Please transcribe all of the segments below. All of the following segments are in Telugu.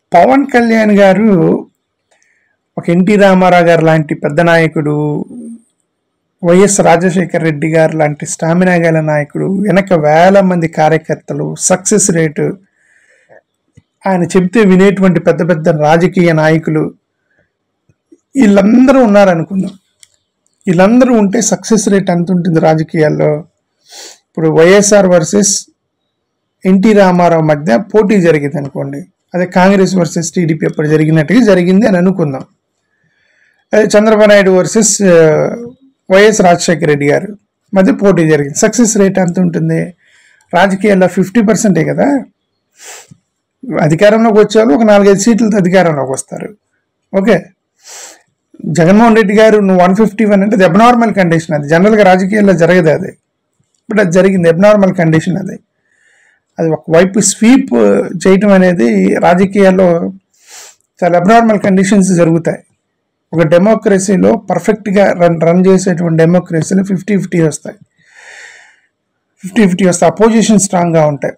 పవన్ కళ్యాణ్ గారు ఒక ఎన్టీ రామారావు గారు లాంటి పెద్ద నాయకుడు వైఎస్ రాజశేఖర్ రెడ్డి గారు లాంటి స్టామినా గల నాయకుడు వెనక వేల మంది కార్యకర్తలు సక్సెస్ రేటు ఆయన చెబితే వినేటువంటి పెద్ద పెద్ద రాజకీయ నాయకులు వీళ్ళందరూ ఉన్నారనుకుందాం వీళ్ళందరూ ఉంటే సక్సెస్ రేట్ ఎంత ఉంటుంది రాజకీయాల్లో ఇప్పుడు వైఎస్ఆర్ వర్సెస్ ఎన్టీ రామారావు మధ్య పోటీ జరిగింది అనుకోండి అదే కాంగ్రెస్ వర్సెస్ టీడీపీ అప్పుడు జరిగినట్టుగా జరిగింది అని అనుకుందాం అదే చంద్రబాబు నాయుడు వర్సెస్ వైఎస్ రాజశేఖర రెడ్డి గారు మధ్య పోటీ జరిగింది సక్సెస్ రేట్ ఎంత ఉంటుంది రాజకీయాల్లో ఫిఫ్టీ పర్సెంటే కదా అధికారంలోకి వచ్చేవాళ్ళు ఒక నాలుగైదు సీట్లతో అధికారంలోకి వస్తారు ఓకే జగన్మోహన్ రెడ్డి గారు నువ్వు వన్ ఫిఫ్టీ వన్ అంటే అది అబ్నార్మల్ కండిషన్ అది జనరల్గా రాజకీయాల్లో జరగదు అది బట్ అది జరిగింది అబ్నార్మల్ కండిషన్ అది అది ఒకవైపు స్వీప్ చేయటం అనేది రాజకీయాల్లో చాలా అబ్నార్మల్ కండిషన్స్ జరుగుతాయి ఒక డెమోక్రసీలో పర్ఫెక్ట్గా రన్ రన్ చేసేటువంటి డెమోక్రసీలో ఫిఫ్టీ ఫిఫ్టీ వస్తాయి ఫిఫ్టీ ఫిఫ్టీ వస్తాయి అపోజిషన్ స్ట్రాంగ్గా ఉంటాయి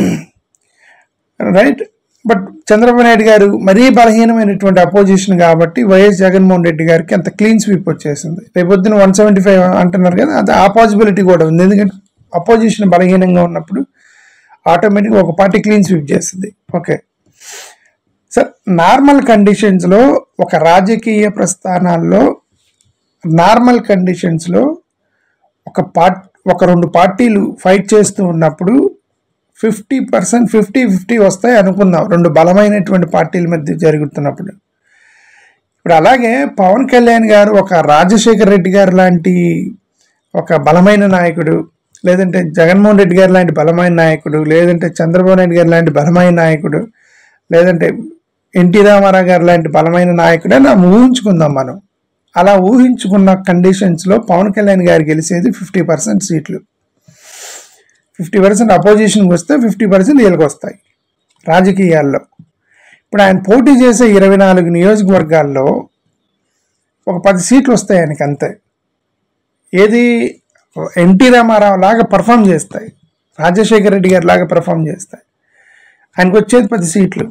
రైట్ బట్ చంద్రబాబు నాయుడు గారు మరీ బలహీనమైనటువంటి అపోజిషన్ కాబట్టి వైఎస్ జగన్మోహన్ రెడ్డి గారికి అంత క్లీన్ స్వీప్ వచ్చేసింది రేపొద్దున వన్ సెవెంటీ ఫైవ్ అంటున్నారు కదా అది ఆ పాసిబిలిటీ కూడా ఉంది ఎందుకంటే అపోజిషన్ బలహీనంగా ఉన్నప్పుడు ఆటోమేటిక్గా ఒక పార్టీ క్లీన్ స్వీప్ చేస్తుంది ఓకే సార్ నార్మల్ కండిషన్స్లో ఒక రాజకీయ ప్రస్థానాల్లో నార్మల్ కండిషన్స్లో ఒక పార్ట్ ఒక రెండు పార్టీలు ఫైట్ చేస్తూ ఉన్నప్పుడు ఫిఫ్టీ పర్సెంట్ ఫిఫ్టీ ఫిఫ్టీ వస్తాయి అనుకుందాం రెండు బలమైనటువంటి పార్టీల మధ్య జరుగుతున్నప్పుడు ఇప్పుడు అలాగే పవన్ కళ్యాణ్ గారు ఒక రాజశేఖర్ రెడ్డి గారు లాంటి ఒక బలమైన నాయకుడు లేదంటే జగన్మోహన్ రెడ్డి గారు లాంటి బలమైన నాయకుడు లేదంటే చంద్రబాబు నాయుడు గారు లాంటి బలమైన నాయకుడు లేదంటే ఎన్టీ రామారావు గారు లాంటి బలమైన నాయకుడే నా ఊహించుకుందాం మనం అలా ఊహించుకున్న కండిషన్స్లో పవన్ కళ్యాణ్ గారు గెలిచేది ఫిఫ్టీ పర్సెంట్ సీట్లు ఫిఫ్టీ పర్సెంట్ అపోజిషన్కి వస్తే ఫిఫ్టీ పర్సెంట్ వీళ్ళకి వస్తాయి రాజకీయాల్లో ఇప్పుడు ఆయన పోటీ చేసే ఇరవై నాలుగు నియోజకవర్గాల్లో ఒక పది సీట్లు వస్తాయి ఆయనకి అంతే ఏది ఎన్టీ రామారావు లాగా పర్ఫామ్ చేస్తాయి రాజశేఖర రెడ్డి గారి లాగా పర్ఫామ్ చేస్తాయి ఆయనకు వచ్చేది పది సీట్లు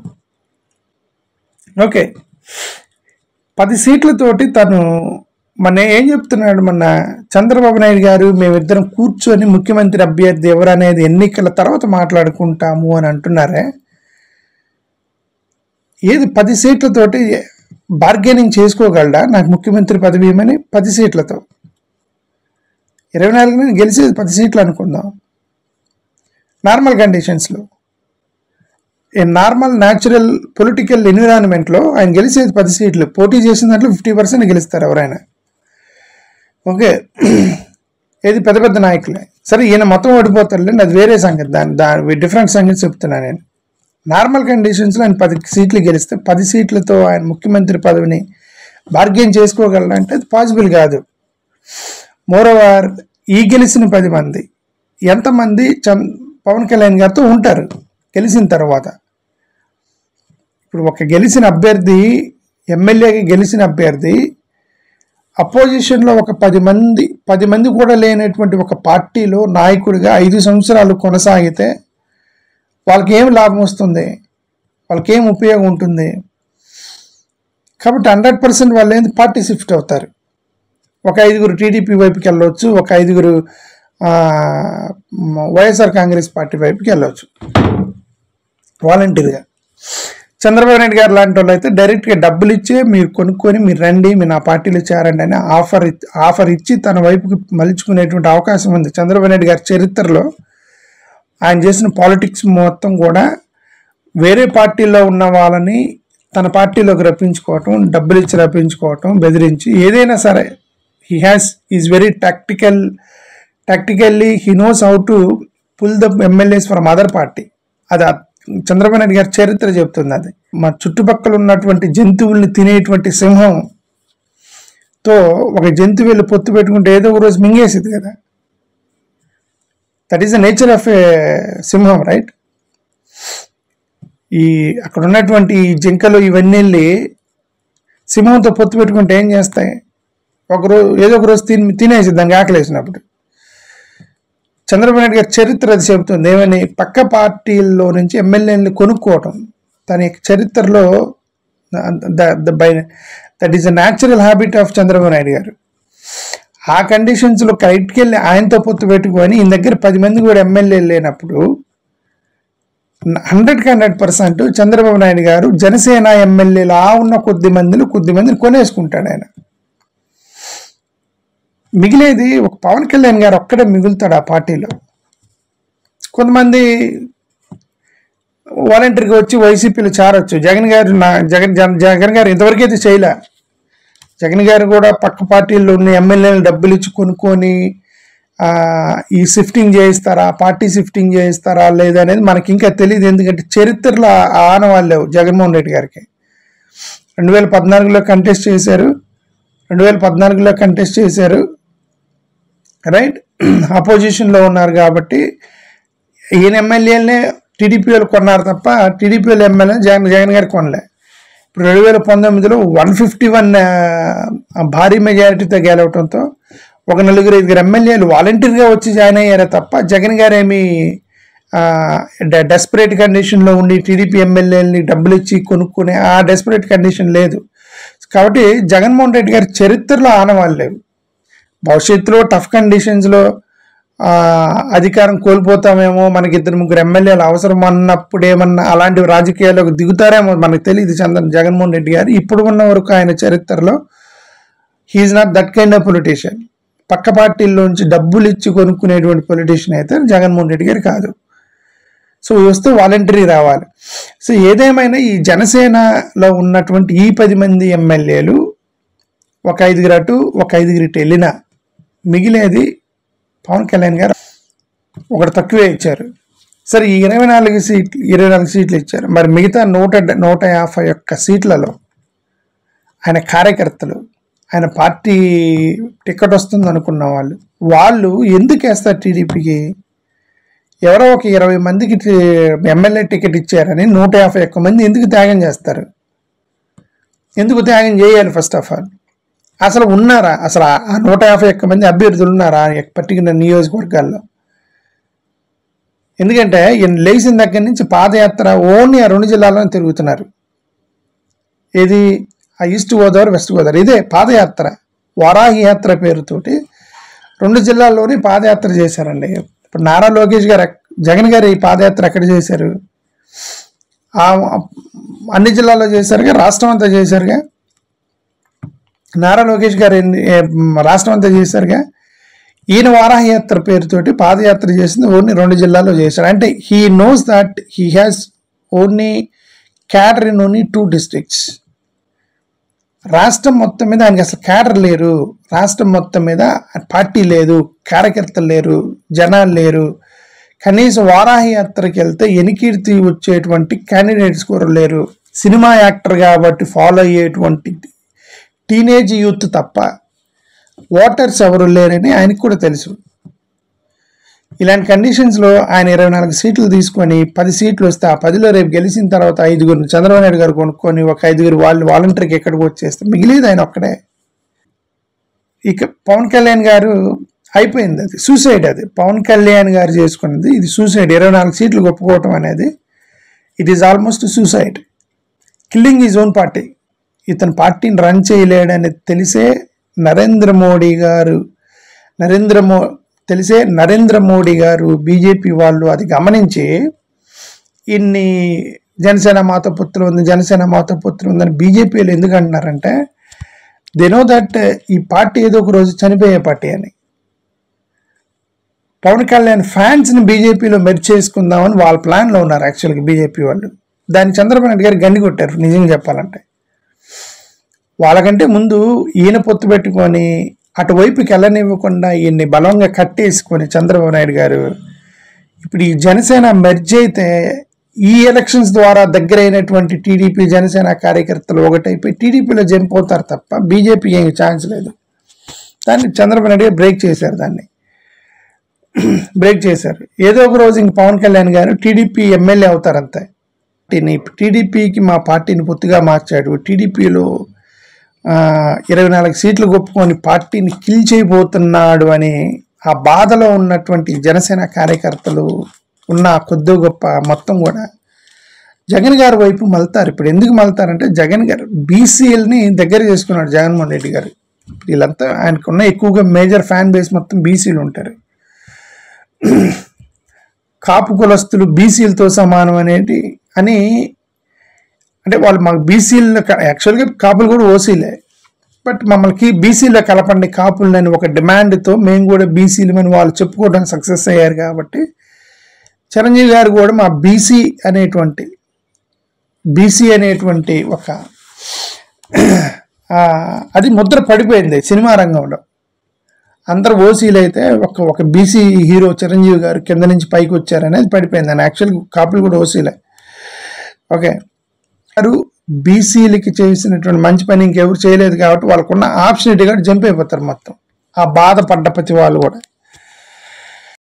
ఓకే పది సీట్లతోటి తను మన ఏం చెప్తున్నాడు మన చంద్రబాబు నాయుడు గారు మేమిద్దరం కూర్చొని ముఖ్యమంత్రి అభ్యర్థి ఎవరు అనేది ఎన్నికల తర్వాత మాట్లాడుకుంటాము అని అంటున్నారే ఏది పది సీట్లతోటి బార్గెనింగ్ చేసుకోగలడా నాకు ముఖ్యమంత్రి పదవి ఇవ్వమని పది సీట్లతో ఇరవై నాలుగు గెలిచేది పది సీట్లు అనుకుందాం నార్మల్ కండిషన్స్లో ఏ నార్మల్ న్యాచురల్ పొలిటికల్ ఎన్విరాన్మెంట్లో ఆయన గెలిచేది పది సీట్లు పోటీ చేసిన దాంట్లో ఫిఫ్టీ పర్సెంట్ గెలుస్తారు ఎవరైనా ఓకే ఏది పెద్ద పెద్ద నాయకులే సరే ఈయన మొత్తం ఓడిపోతారులేండి అది వేరే సంగతి దాని దాని డిఫరెంట్ సంగతి చెప్తున్నా నేను నార్మల్ కండిషన్స్లో ఆయన పది సీట్లు గెలిస్తే పది సీట్లతో ఆయన ముఖ్యమంత్రి పదవిని బార్గెన్ చేసుకోగలరంటే అది పాసిబుల్ కాదు మోరోవర్ ఈ గెలిచిన పది మంది ఎంతమంది చం పవన్ కళ్యాణ్ గారితో ఉంటారు గెలిచిన తర్వాత ఇప్పుడు ఒక గెలిచిన అభ్యర్థి ఎమ్మెల్యేగా గెలిచిన అభ్యర్థి అపోజిషన్లో ఒక పది మంది పది మంది కూడా లేనటువంటి ఒక పార్టీలో నాయకుడిగా ఐదు సంవత్సరాలు కొనసాగితే వాళ్ళకి ఏం లాభం వస్తుంది వాళ్ళకి ఏం ఉపయోగం ఉంటుంది కాబట్టి హండ్రెడ్ పర్సెంట్ వాళ్ళు ఏంది పార్టీ షిఫ్ట్ అవుతారు ఒక ఐదుగురు టీడీపీ వైపుకి వెళ్ళవచ్చు ఒక ఐదుగురు ఆ, మ- వైఎస్ఆర్ కాంగ్రెస్ పార్టీ వైపుకి వెళ్ళవచ్చు వాలంటీర్గా చంద్రబాబు నాయుడు గారు లాంటి వాళ్ళు అయితే డైరెక్ట్గా డబ్బులు ఇచ్చే మీరు కొనుక్కొని మీరు రండి మీరు నా పార్టీలో చేరండి అని ఆఫర్ ఇచ్- ఆఫర్ ఇచ్చి తన వైపుకి మలుచుకునేటువంటి అవకాశం ఉంది చంద్రబాబు నాయుడు గారి చరిత్రలో ఆయన చేసిన పాలిటిక్స్ మొత్తం కూడా వేరే పార్టీలో ఉన్న వాళ్ళని తన పార్టీలోకి రప్పించుకోవటం డబ్బులు ఇచ్చి రప్పించుకోవటం బెదిరించి ఏదైనా సరే he has is very tactical tactically he knows how to pull the MLAs from other party అది ఆ చంద్రబాబు నాయుడు గారి చరిత్ర చెప్తుంది అది మా చుట్టుపక్కల ఉన్నటువంటి జంతువుల్ని తినేటువంటి సింహం తో ఒక జంతువు వెళ్ళి పొత్తు పెట్టుకుంటే ఏదో ఒక రోజు మింగేసింది కదా that is the nature of a సింహం రైట్ ఈ అక్కడ ఉన్నటువంటి ఈ జింకలు ఇవన్నీ వెళ్ళి సింహంతో పొత్తు పెట్టుకుంటే ఏం చేస్తాయి ఒకరోజు ఏదో ఒక రోజు తిని తినేసి దానికి ఆకలేసినప్పుడు చంద్రబాబు నాయుడు గారి చరిత్ర అది చెబుతుంది ఏమని పక్క పార్టీల్లో నుంచి ఎమ్మెల్యేని కొనుక్కోవటం తన యొక్క చరిత్రలో by that is a natural habit of Chandrababu Naidu garu ఆ కండిషన్స్లో కరెక్ట్కి వెళ్ళి ఆయనతో పొత్తు పెట్టుకొని ఈయన దగ్గర పది మంది కూడా ఎమ్మెల్యేలు లేనప్పుడు హండ్రెడ్కి హండ్రెడ్ పర్సెంట్ చంద్రబాబు నాయుడు గారు జనసేన ఎమ్మెల్యేలు ఆ ఉన్న కొద్ది మందిలో కొద్ది మందిని కొనేసుకుంటాడు ఆయన మిగిలేది ఒక పవన్ కళ్యాణ్ గారు ఒక్కడే మిగులుతాడు ఆ పార్టీలో కొంతమంది వాలంటీర్గా వచ్చి వైసీపీలో చేరొచ్చు జగన్ గారు నా జగన్ జగన్- జగన్ గారు ఇంతవరకు అయితే చేయలే జగన్ గారు కూడా పక్క పార్టీల్లో ఉన్న ఎమ్మెల్యేలు డబ్బులు ఇచ్చి కొనుక్కొని ఆ, ఈ షిఫ్టింగ్ చేయిస్తారా పార్టీ షిఫ్టింగ్ చేయిస్తారా లేదా అనేది మనకి ఇంకా తెలియదు ఎందుకంటే చరిత్రలో ఆ ఆనవాళ్ళు లేవు జగన్మోహన్ రెడ్డి గారికి రెండు వేల పద్నాలుగులో కంటెస్ట్ చేశారు రెండు వేల పద్నాలుగులో కంటెస్ట్ చేశారు రైట్ అపోజిషన్లో ఉన్నారు కాబట్టి ఈయన ఎమ్మెల్యేలనే టీడీపీ వాళ్ళు కొన్నారు తప్ప టీడీపీ వాళ్ళు ఎమ్మెల్యే జగన్ జగన్ గారు కొనలే ఇప్పుడు రెండు వేల పంతొమ్మిదిలో వన్ ఫిఫ్టీ వన్ భారీ మెజారిటీతో గెలవటంతో ఒక నలుగురు ఐదుగురు ఎమ్మెల్యేలు వాలంటీర్గా వచ్చి జాయిన్ అయ్యారే తప్ప జగన్ గారు ఏమి డెస్పరేట్ కండిషన్లో ఉండి టీడీపీ ఎమ్మెల్యేలని డబ్బులు ఇచ్చి కొనుక్కునే ఆ డెస్పరేట్ కండిషన్ లేదు కాబట్టి జగన్మోహన్ రెడ్డి గారి చరిత్రలో ఆనవాళ్ళు లేవు భవిష్యత్తులో టఫ్ కండిషన్స్లో ఆ, అధికారం కోల్పోతామేమో మనకి ఇద్దరు ముగ్గురు ఎమ్మెల్యేలు అవసరం అన్నప్పుడు ఏమన్నా అలాంటి రాజకీయాల్లోకి దిగుతారేమో మనకు తెలియదు చంద్రన్ జగన్మోహన్ రెడ్డి గారు ఇప్పుడు ఉన్న వరకు ఆయన చరిత్రలో he is not that kind of politician పక్క పార్టీల్లోంచి డబ్బులు ఇచ్చి కొనుక్కునేటువంటి పొలిటీషియన్ అయితే జగన్మోహన్ రెడ్డి గారు కాదు సో వస్తే వాలంటరీ రావాలి సో ఏదేమైనా ఈ జనసేనలో ఉన్నటువంటి ఈ పది మంది ఎమ్మెల్యేలు ఒక ఐదుగురు అటు ఒక ఐదుగురు ఇటు వెళ్ళినా మిగిలేది పవన్ కళ్యాణ్ గారు ఒకటి తక్కువే ఇచ్చారు సరే ఈ ఇరవై నాలుగు సీట్లు ఇరవై నాలుగు సీట్లు ఇచ్చారు మరి మిగతా నూట డ- నూట యాభై ఒక్క సీట్లలో ఆయన కార్యకర్తలు ఆయన పార్టీ టికెట్ వస్తుంది అనుకున్న వాళ్ళు వాళ్ళు ఎందుకు వేస్తారు టీడీపీకి ఎవరో ఒక ఇరవై మందికి టి- ఎమ్మెల్యే టికెట్ ఇచ్చారని నూట యాభై ఒక్క మంది ఎందుకు త్యాగం చేస్తారు ఎందుకు త్యాగం చేయాలి ఫస్ట్ ఆఫ్ ఆల్ అసలు ఉన్నారా అసలు ఆ- ఆ నూట యాభై ఒక్క మంది అభ్యర్థులు ఉన్నారా పర్టికులర్ నియోజకవర్గాల్లో ఎందుకంటే ఈయన లేచిన దగ్గర నుంచి పాదయాత్ర ఓన్లీ ఆ రెండు జిల్లాల్లోనే తిరుగుతున్నారు ఏది ఆ ఈస్ట్ గోదావరి వెస్ట్ గోదావరి ఇదే పాదయాత్ర వారాహి యాత్ర పేరుతోటి రెండు జిల్లాల్లోనే పాదయాత్ర చేశారండి ఇప్పుడు నారా లోకేష్ గారు ఎక్- జగన్ గారు ఈ పాదయాత్ర ఎక్కడ చేశారు ఆ అన్ని జిల్లాల్లో చేశారుగా రాష్ట్రం అంతా చేశారుగా నారా లోకేష్ గారు ఎన్ని- ఏ, మ్, రాష్ట్రం అంతా చేశారుగా ఈయన వారాహయాత్ర పేరుతోటి పాదయాత్ర చేసింది ఓన్లీ రెండు జిల్లాల్లో చేశారు అంటే he knows that he has only cadre in only two districts రాష్ట్రం మొత్తం మీద ఆయనకి అసలు క్యాడర్ లేరు రాష్ట్రం మొత్తం మీద పార్టీ లేదు కార్యకర్తలు లేరు జనాలు లేరు కనీసం వారాహి యాత్రకి వెళ్తే ఎనికీర్తి వచ్చేటువంటి క్యాండిడేట్స్ కూడా లేరు సినిమా యాక్టర్ కాబట్టి ఫాలో అయ్యేటువంటి టీనేజ్ యూత్ తప్ప ఓటర్స్ ఎవరు లేరని ఆయనకు కూడా తెలుసు ఇలాంటి కండిషన్స్లో ఆయన ఇరవై నాలుగు సీట్లు తీసుకొని పది సీట్లు వస్తే ఆ పదిలో రేపు గెలిచిన తర్వాత ఐదుగురు చంద్రబాబు నాయుడు గారు కొనుక్కొని ఒక ఐదుగురు వాళ్ళు వాలంటీర్కి ఎక్కడికి వచ్చేస్తే మిగిలేదు ఆయన ఒక్కడే ఇక పవన్ కళ్యాణ్ గారు అయిపోయింది అది సూసైడ్ అది పవన్ కళ్యాణ్ గారు చేసుకున్నది ఇది సూసైడ్ ఇరవై నాలుగు సీట్లు ఒప్పుకోవటం అనేది it is almost suicide killing is own party ఇతను పార్టీని రన్ చేయలేడని తెలిసే నరేంద్ర మోడీ గారు నరేంద్ర మో తెలిసే నరేంద్ర మోడీ గారు బీజేపీ వాళ్ళు అది గమనించి ఇన్ని జనసేన మాతపుత్రులు ఉంది జనసేన మాతపుత్రులు ఉందని బీజేపీలు ఎందుకు అంటున్నారంటే దే నో దట్ ఈ పార్టీ ఏదో ఒక రోజు చనిపోయే పార్టీ అని పవన్ కళ్యాణ్ ఫ్యాన్స్ని బీజేపీలో మెర్జ్ చేసుకుందామని వాళ్ళ ప్లాన్లో ఉన్నారు యాక్చువల్గా బీజేపీ వాళ్ళు దాన్ని చంద్రబాబు నాయుడు గారు గండి కొట్టారు నిజంగా చెప్పాలంటే వాళ్ళకంటే ముందు ఈయన పొత్తు పెట్టుకొని అటువైపుకి వెళ్ళనివ్వకుండా ఈయన్ని బలంగా కట్టేసుకొని చంద్రబాబు నాయుడు గారు ఇప్పుడు ఈ జనసేన మెర్జ్ అయితే ఈ ఎలక్షన్స్ ద్వారా దగ్గరైనటువంటి టీడీపీ జనసేన కార్యకర్తలు ఒకటైపోయి టీడీపీలో జంప్ అవుతారు తప్ప బీజేపీ ఏం ఛాన్స్ లేదు దాన్ని చంద్రబాబు నాయుడు గారు బ్రేక్ చేశారు దాన్ని బ్రేక్ చేశారు ఏదో ఒక రోజు ఇంక పవన్ కళ్యాణ్ గారు టీడీపీ ఎమ్మెల్యే అవుతారు అంతే పార్టీని టీడీపీకి మా పార్టీని పొత్తుగా మార్చాడు టీడీపీలో ఇరవై నాలుగు సీట్లు ఒప్పుకొని పార్టీని కిల్ చేయబోతున్నాడు అని ఆ బాధలో ఉన్నటువంటి జనసేన కార్యకర్తలు ఉన్న ఆ కొద్ది గొప్ప మొత్తం కూడా జగన్ గారి వైపు మళ్తారు ఇప్పుడు ఎందుకు మళ్తారంటే జగన్ గారు బీసీఎల్ని దగ్గర చేసుకున్నాడు జగన్మోహన్ రెడ్డి గారు వీళ్ళంతా ఆయనకున్న ఎక్కువగా మేజర్ ఫ్యాన్ బేస్ మొత్తం బీసీలు ఉంటారు కాపు కులస్తులు బీసీలతో సమానం అనేది అని అంటే వాళ్ళు మాకు బీసీలు యాక్చువల్గా కాపులు కూడా ఓసీలే బట్ మమ్మల్ని బీసీలో కలపండి కాపులని ఒక డిమాండ్తో మేము కూడా బీసీలమని వాళ్ళు చెప్పుకోవడానికి సక్సెస్ అయ్యారు కాబట్టి చిరంజీవి గారు కూడా మా బీసీ అనేటువంటి బీసీ అనేటువంటి ఒక ఆ, అది ముద్ర పడిపోయింది సినిమా రంగంలో అందరు ఓసీలు అయితే ఒక ఒక బీసీ హీరో చిరంజీవి గారు కింద నుంచి పైకి వచ్చారనేది పడిపోయింది అని యాక్చువల్ కాపులు కూడా ఓసీలే ఓకే వారు బీసీలకి చేసినటువంటి మంచి పని ఇంకెవరు చేయలేదు కాబట్టి వాళ్ళకున్న ఆప్షనిటీ కూడా జంప్ అయిపోతారు మొత్తం ఆ బాధపడ్డ ప్రతి వాళ్ళు కూడా